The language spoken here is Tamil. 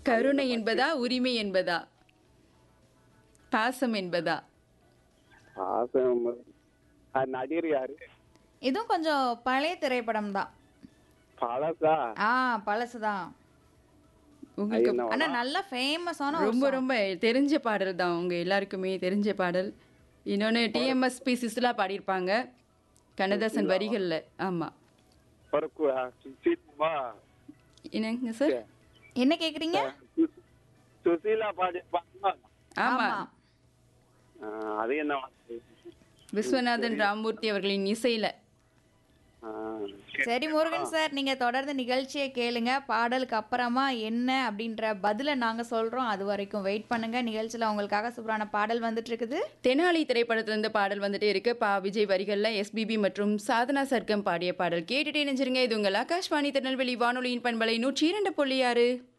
கருணை என்பதா உரிமை என்பதா பாசம் என்பதா பாசம் அது நடிகர் யாரு இதுவும் கொஞ்சம் பழைய திரைப்படம் தான் பழசா ஆ பழசுதான் உங்களுக்கு என்ன ஆனா நல்ல ஃபேமஸான ரொம்ப ரொம்ப தெரிஞ்ச பாடல் தான் உங்க எல்லாருக்குமே தெரிஞ்ச பாடல் இன்னொன்னு டிஎம்எஸ்பி சிஸ்லா பாடியிருப்பாங்க கண்ணதாசன் வரிகள்ல ஆமா ஒரு கு- சுசீலா என்னங்க சார் என்ன கேக்குறீங்க சு- சுசீலா பாடிருப்பாங்க ஆமா அது என்ன வார்த்தை? விஸ்வநாதன் ராமூர்த்தி அவர்களின் இசையில ஆ, சரி முருகன் சார் நீங்க தொடர்ந்து நிகழ்ச்சியை கேளுங்க பாடலுக்கு அப்புறமா என்ன அப்படின்ற பதில நாங்க சொல்றோம் அது வரைக்கும் வெயிட் பண்ணுங்க நிகழ்ச்சியில உங்களுக்காக சூப்பரான பாடல் வந்துட்டு இருக்குது தெனாலி திரைப்படத்திலிருந்து பாடல் வந்துட்டே இருக்கு பா விஜய் வரிகள்ல எஸ்பிபி மற்றும் சாதனா சர்க்கம் பாடிய பாடல் கேட்டுட்டே நினைச்சிருங்க இது உங்கள் ஆகாஷ்வாணி திருநெல்வேலி வானொலியின் பண்பலை நூற்றி இரண்டு புள்ளி ஆறு